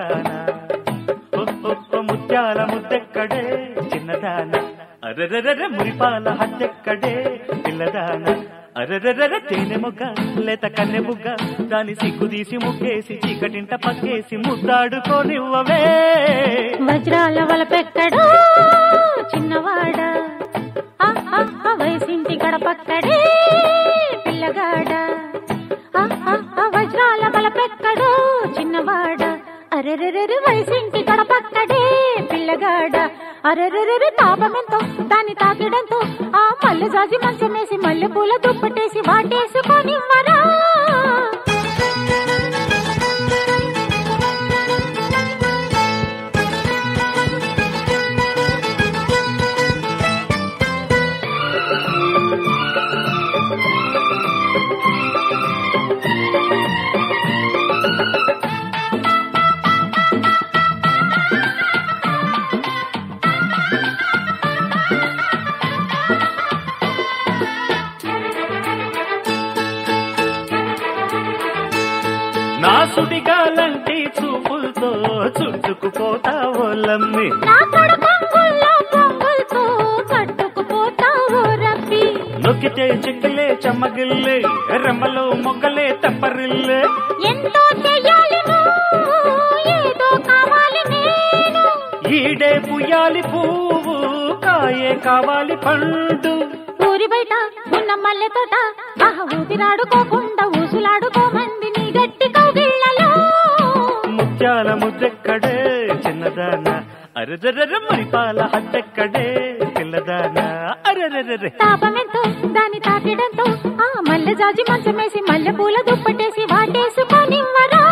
చిన్నదానా ఓ, ఓ, ఓ, ముత్యాల ముద్దెక్కడే చిన్నదాన అరరర మురిపాల హద్దెక్కడే పిల్లదాన అరరర తేనె మొగ్గ లేత కన్నె బుగ్గ దాని సిగ్గు తీసి ముగ్గేసి చీకటింట పక్కేసి ముద్దాడుకోనివ్వవే వజ్రాల వలపెక్కడు చిన్నవాడ ఆ, ఆ, ఆ, వయసింటి గడపక్కడే పిల్లగాడ ఆ, ఆ, ఆ, వజ్రాల వలపెక్కడు చిన్నవాడ అరెరెరెరి వయసింటి గడపక్కడే పిల్లగాడ అరెరెరెరి తాపమెంతో దాన్ని తాకిడంతో ఆ మల్లె జాజి మంచమేసి మల్లె పూల దుప్పటేసి వాటేసుకొనివ్వరా నా సుడిగాలంటి చూపులతో చుట్టుకుపోతావో లమ్మి నా కడుపంగుల్లో పొంగులతో కట్టుకుపోతావు రబ్బి నొక్కితే చిక్కలే చెమ్మగిల్లే రెమ్మలో మొగ్గలే తెప్పరిల్లే ఎంతో చెయ్యాలి నువ్వు ఏదో కావాలి నేను ఈడే పుయ్యాలి పువ్వు కాయే కావాలి పండు ఊరి బయట ఉన్న మల్లె తోట ఆహ ఊపిరాడుకోకుండా ఊసులాడుకోమంది నీ గట్టి కౌగిళ్ళలో ముత్యాల ముద్దెక్కడే చిన్నదాన అరదర మరిపాల హద్దెక్కడే పిల్లదాన అరరరే తాపమెంతో దాని తాకిడంతో ఆ మల్లె జాజి మంచమేసి మల్లె పూల దుప్పటేసి వాటేసుకొనివ్వరా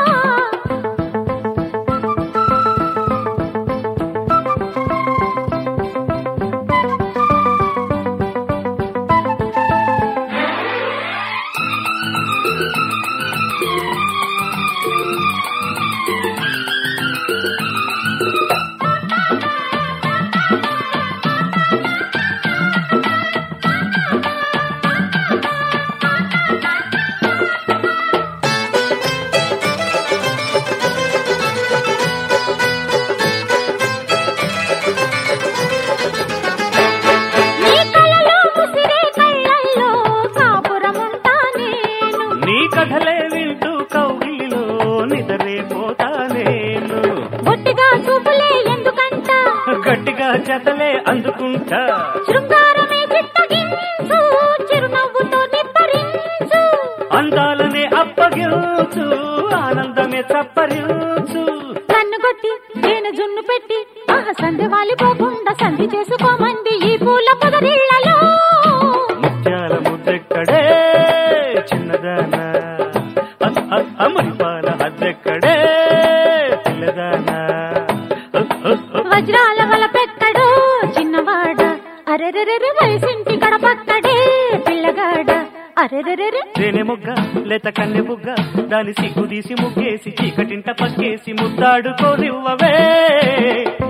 నీ కలలో ముసిరే కళ్ళల్లో కాపురముంటా నేను నీ కథలే వింటూ కౌగిలిలో నిదరే పోతా నేను ఒట్టిగా చూపులే ఎందుకంట గట్టిగా చెతలే అందుకుంటా శృంగారమే చిత్తగించు చిరునవ్వుతో నిప్పరించు అందాలనే అప్పగించు ఆనందమే చప్పరించు కన్ను కొట్టి నేను జున్ను పెట్టి ఆహ సంధి వాలిపోకుండా సంధి చేసుకోమంది ఈ పూల పొదరిళ్లలో ముత్యాల ముద్దెక్కడే చిన్నదాన అమరిపాల హద్దెక్కడే పిల్లదానా వజ్రాల వల పెట్టడు చిన్నవాడ అరెరెరెరె వయసింటి గడపక్కడే పిల్లగాడ అరెరెరెరె తేనె మొగ్గ లేత కన్నె బుగ్గ దాని సిగ్గు తీసి ముగ్గేసి చీకటింట పక్కేసి ముద్దాడుకోనివ్వవే